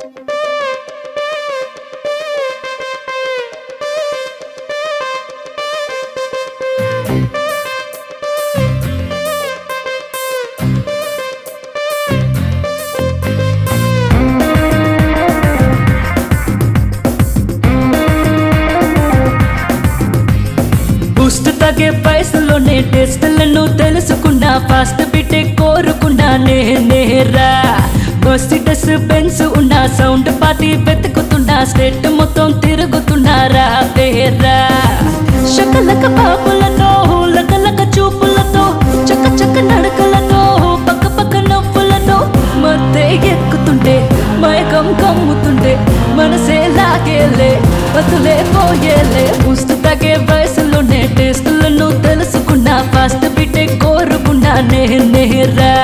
Boost తగ్గే పైసలోనే టెస్టులను తెలుసుకున్నా fast బిట్టే కోరుకున్నా నేనేరా బస్టిటస్ బెన్స్ ఉన్న సౌండ్ పార్టీ వెతుకుతున్నా స్టేట్ మొత్తం తిరుగుతున్నారా పేరా శకలక పాపులతో లకలక చూపులతో చక్క చక్క నడకలతో పక్క పక్క నవ్వులతో మధ్య ఎక్కుతుంటే మైకం కమ్ముతుంటే మనసే లాగేలే బతులే పోయేలే బూస్ట్ తగ్గే వయసులోనే టేస్టులను తెలుసుకున్నా ఫాస్ట్ బిట్టే కోరుకున్నా నేనేరా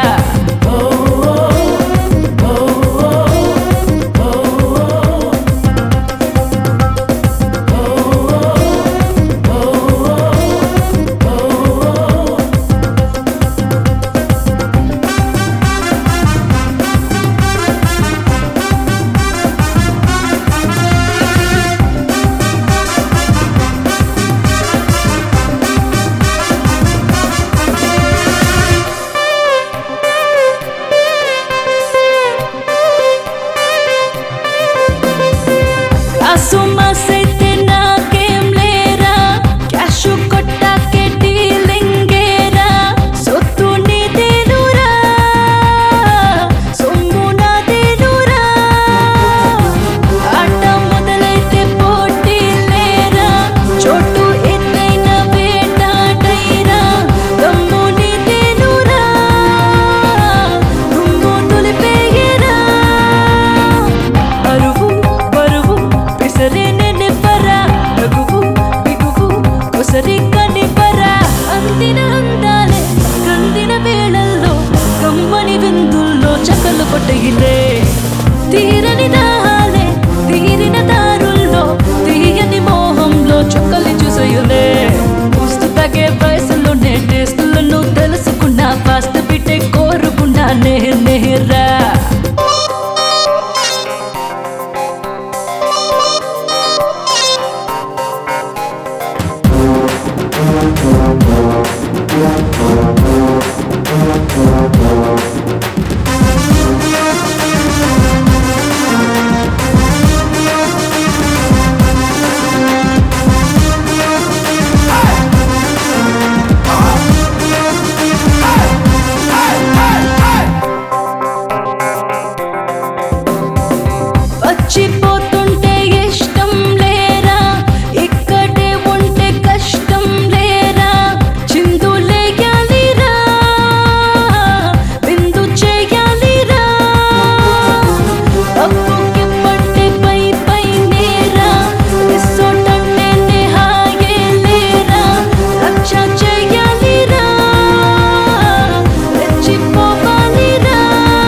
అసుమసైతే నాకేం లేరా క్యాష్ కొట్టాకే డీలింగేరా సొత్తు నీదేనురా సొమ్ము నాదేనురా ఆట మొదలైతే పోటీ లేరా చోటు ఎత్తైన వేటాడైరా దమ్ము నీదేనురా దుమ్ము దులిపేయరా అరువు బరువు పిసరే నెవ్వరా రఘువు బిగువు కొసరి కనిపరా అందిన అందాలే కందిన వేళల్లో కమ్మని విందుల్లో చకలు కొట్టగిలే తీరని దాహాలే తీరిన దారుల్లో తీయని మోహంలో చుక్కలు చూసయులే పుస్తు తగే వయసులోనే టేస్టులను తెలుసుకున్నా ఫాస్ట్ బిట్టే కోరుకున్నా నేనేరా వచ్చిపోతుంటే ఇష్టం లేరా ఇక్కడే ఉంటే కష్టం లేరా చిందులేయాలిరా విందు చేయాలిరా అప్పుకి పట్టే పై పై నేరా ఇసోటంటే నేహాయే లేరా రక్ష చేయాలిరా రెచ్చిపోవాలిరా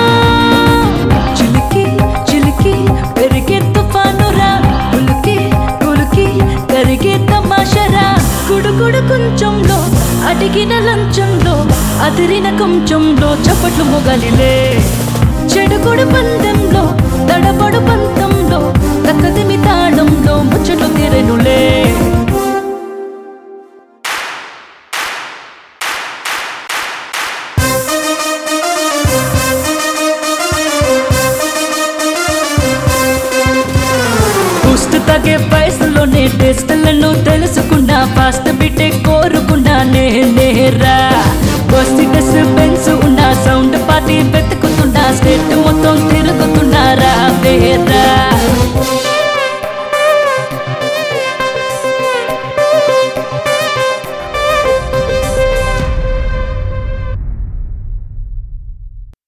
చిలికి చిలికి పెరిగే తుఫానురా ఉలికి ఉలికి కరిగే తమాషరా గుడుగుడు కొంచెంలో అడిగిన లంచంలో అదిరిన కొంచెంలో చప్పట్లు మొగలిలే చెడుగుడు పందెంలో తడబడు పంతంలో తక్కదిమి తాళంలో ముచ్చట్లు తీరెనులే బూస్ట్ తగ్గే వయసులోనే టెస్టులను తెలుసుకున్నా ఫాస్ట్ బిట్టే కోరుకున్నా నేనేరా బస్టిటస్ బెన్స్ ఉన్న సౌండ్ పార్టీ వెతుకుతున్నా స్టేట్ మొత్తం